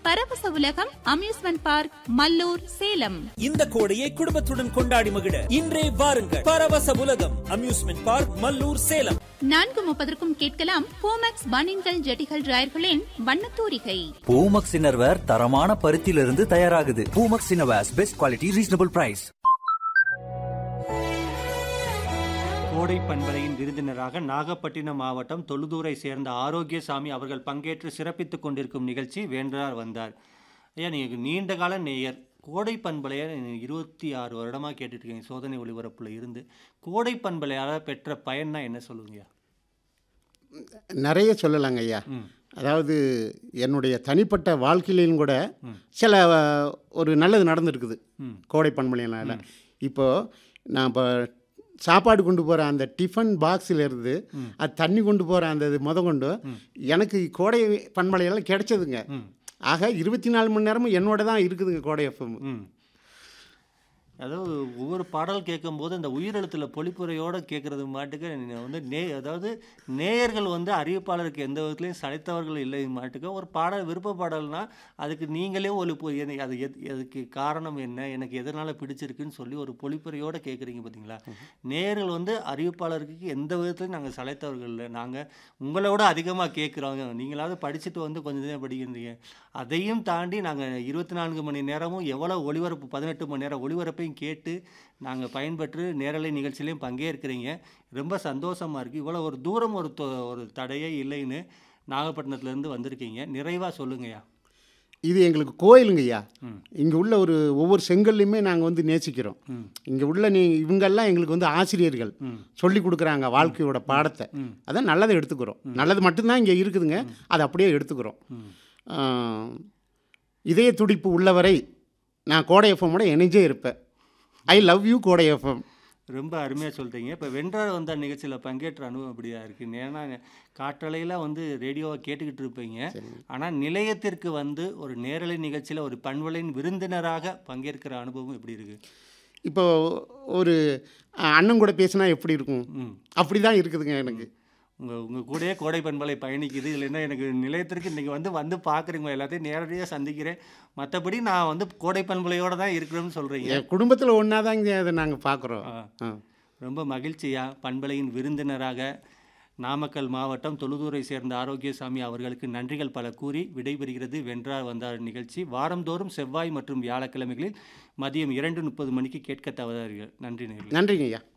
பரவச உலகம் amusement park Mallur Salem இந்த கோடையை குடும்பத்துடன் கொண்டாடி மகிழ இன்றே வாருங்கள் பரவச உலகம் அம்யூஸ்மெண்ட் பார்க் மல்லூர் சேலம் நான்கு முப்பதற்கும் கேட்கலாம் பூமெக்ஸ் பனின்கள் ஜெட்டிகள் டிரையர்களின் வண்ணத்தூரிகை பூமக்ஸ் இன்னர்வேர் தரமான பருத்தியிலிருந்து தயாராகுது Poomex innerwears best quality reasonable price Kodai பண்பலையின் விருந்தினராக நாகப்பட்டினம் மாவட்டம் தொழுதூரை சேர்ந்த ஆரோக்கியசாமி அவர்கள் பங்கேற்று சிறப்பித்துக் கொண்டிருக்கும் நிகழ்ச்சி வேண்டார் வந்தார் ஐயா நீங்கள் நீண்ட கால நேயர் கோடை பண்பலையை இருபத்தி ஆறு வருடமாக கேட்டுட்டு இருக்கீங்க சோதனை ஒளிபரப்பில் இருந்து கோடை பண்பலையால் பெற்ற பயன்னா என்ன சொல்லுவீங்க நிறைய சொல்லலாங்க ஐயா அதாவது என்னுடைய தனிப்பட்ட வாழ்க்கையிலையும் கூட சில அஹ், ஒரு நல்லது நடந்திருக்குது கோடை பண்பலையினால் இப்போது நான் இப்போ சாப்பாடு கொண்டு போகிற அந்த டிஃபன் பாக்ஸில் இருந்து அது தண்ணி கொண்டு போகிற அந்த இது முத கொண்டு எனக்கு கோடை பண்பலையெல்லாம் கிடைச்சதுங்க ஆக இருபத்தி நாலு மணி நேரமும் என்னோட தான் இருக்குதுங்க கோடை எஃப்எம் ம் அதாவது ஒவ்வொரு பாடல் கேட்கும்போது அந்த உயிரெழுத்தில் பொழிப்புரையோடு கேட்குறது மாட்டுக்கு நீ வந்து நே அதாவது நேயர்கள் வந்து அறிவிப்பாளருக்கு எந்த விதத்துலையும் சளைத்தவர்கள் இல்லை மாட்டுக்கு ஒரு பாடல் விருப்ப பாடல்னா அதுக்கு நீங்களே ஒரு பொ- எது- அது எது அதுக்கு காரணம் என்ன எனக்கு எதனால் பிடிச்சிருக்குன்னு சொல்லி ஒரு பொழிப்புரையோடு கேட்குறீங்க பார்த்தீங்களா நேயர்கள் வந்து அறிவிப்பாளருக்கு எந்த விதத்துலையும் நாங்கள் சளைத்தவர்கள் இல்லை நாங்கள் உங்களோட அதிகமாக கேட்குறோங்க நீங்களாவது படிச்சுட்டு வந்து கொஞ்சம் தான் படிக்கிறீங்க அதையும் தாண்டி நாங்கள் இருபத்தி நான்கு மணி நேரமும் எவ்வளோ ஒளிபரப்பு பதினெட்டு மணி நேரம் ஒளிபரப்பையும் கேட்டு நாங்கள் பயன்பெற்று நேரலை நிகழ்ச்சியிலையும் பங்கேற்கிறீங்க ரொம்ப சந்தோஷமாக இருக்குது இவ்வளோ ஒரு தூரம் ஒரு தொ- ஒரு தடையே இல்லைன்னு நாகப்பட்டினத்துலேருந்து வந்திருக்கீங்க நிறைவாக சொல்லுங்கய்யா இது எங்களுக்கு கோயிலுங்க ஐயா இங்கே உள்ள ஒரு ஒவ்வொரு செங்கல்லையுமே நாங்கள் வந்து நேசிக்கிறோம் இங்கே உள்ள நீ இவங்கெல்லாம் எங்களுக்கு வந்து ஆசிரியர்கள் சொல்லி கொடுக்குறாங்க வாழ்க்கையோட பாடத்தை அதான் நல்லதை எடுத்துக்கிறோம் நல்லது மட்டும்தான் இங்கே இருக்குதுங்க அதை அப்படியே எடுத்துக்கிறோம் ஆஹ், இதய துடிப்பு உள்ளவரை நான் கோடை எஃப்எம்மோட இணைஞ்சே இருப்பேன் I love you Kodai FM ரொம்ப அருமையாக சொல்லிட்டீங்க இப்போ வென்றார் வந்த நிகழ்ச்சியில் பங்கேற்ற அனுபவம் அப்படியா இருக்குது ஏன்னா காற்றலையில் வந்து ரேடியோவை கேட்டுக்கிட்டு இருப்பீங்க ஆனால் நிலையத்திற்கு வந்து ஒரு நேரலை நிகழ்ச்சியில் ஒரு பண்பலையின் விருந்தினராக பங்கேற்கிற அனுபவம் எப்படி இருக்குது இப்போ ஒரு அஹ், அண்ணன் கூட பேசினா எப்படி இருக்கும் அப்படி தான் இருக்குதுங்க எனக்கு உங்கள் உங்கள் கூடயே கோடை பண்பலை பயணிக்குது இல்லைன்னா எனக்கு நிலையத்திற்கு இன்றைக்கி வந்து வந்து பார்க்குறீங்க எல்லாத்தையும் நேரடியாக சந்திக்கிறேன் மற்றபடி நான் வந்து கோடை பண்பலையோடு தான் இருக்கிறேன்னு சொல்கிறீங்க என் குடும்பத்தில் ஒன்றா தான் இங்கே அதை நாங்கள் பார்க்குறோம் ஆ ரொம்ப மகிழ்ச்சியா பண்பலையின் விருந்தினராக நாமக்கல் மாவட்டம் தொழுதூரை சேர்ந்த ஆரோக்கியசாமி அவர்களுக்கு நன்றிகள் பல கூறி விடைபெறுகிறது வென்றார் வந்தார் நிகழ்ச்சி வாரந்தோறும் செவ்வாய் மற்றும் வியாழக்கிழமைகளில் மதியம் இரண்டு முப்பது மணிக்கு கேட்க தவறார்கள் நன்றி நேயர்களே நன்றிங்க ஐயா